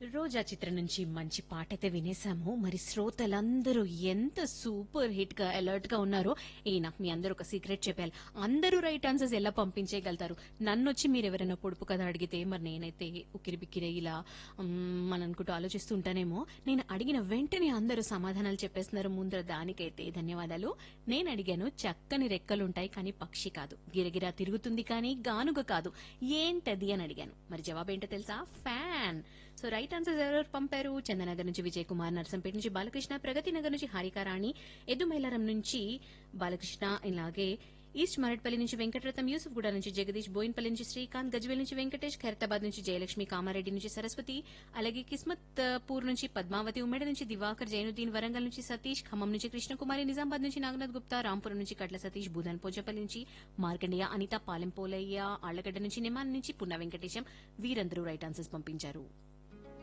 రోజా చిత్రం నుంచి మంచి పాట అయితే వినేశాము మరి శ్రోతలందరూ ఎంత సూపర్ హిట్ గా అలర్ట్ గా ఉన్నారో ఈయన మీ అందరూ ఒక సీక్రెట్ చెప్పాలి అందరూ రైట్ ఆన్సర్స్ ఎలా పంపించేయగలుగుతారు నన్ను వచ్చి మీరు ఎవరైనా పొడుపు కథ అడిగితే మరి నేనైతే ఉక్కిరి బిక్కిరి ఇలా మ్, అని అనుకుంటూ ఆలోచిస్తూ ఉంటానేమో నేను అడిగిన వెంటనే అందరూ సమాధానాలు చెప్పేస్తున్నారు ముందర దానికైతే ధన్యవాదాలు నేను అడిగాను చక్కని రెక్కలుంటాయి కానీ పక్షి కాదు గిరగిరా తిరుగుతుంది కానీ గానుగ కాదు ఏంటది అని అడిగాను మరి జవాబు ఏంటో తెలుసా ఫ్యాన్ సో రైట్ ఆన్సర్ ఎవరు పంపారు చందనగర్ నుంచి విజయ్ కుమార్ నర్సంపేట నుంచి బాలకృష్ణ ప్రగతి నగర్ నుంచి హారికారాణి ఎద్దుమైలారం నుంచి బాలకృష్ణ ఇలాగే ఈస్ట్ మరట్పల్లి నుంచి వెంకటరత్నం యూసుఫ్గూడ నుంచి జగదీష్ బోయిన్పల్లి నుంచి శ్రీకాంత్ గజ్వేల్ నుంచి వెంకటేష్ ఖైరతాబాద్ నుంచి జయలక్ష్మి కామారెడ్డి నుంచి సరస్వతి అలాగే కిస్మత్ ఆ, పూర్ నుంచి పద్మావతి ఉమ్మడి నుంచి దివాకర్ జైనుద్దీన్ వరంగల్ నుంచి సతీష్ ఖమ్మం నుంచి కృష్ణకుమారి నిజామాబాద్ నుంచి నాగనాథ్ గుప్తా రాంపురం నుంచి కట్ల సతీష్ భూదన్ పోచపల్లి నుంచి మార్కండేయ అనిత పాలెంపోలయ్య ఆళ్లగడ్డ నుంచి నిమాన్ నుంచి పున్న వెంకటేశం వీరందరూ రైట్ ఆన్సర్స్ పంపించారు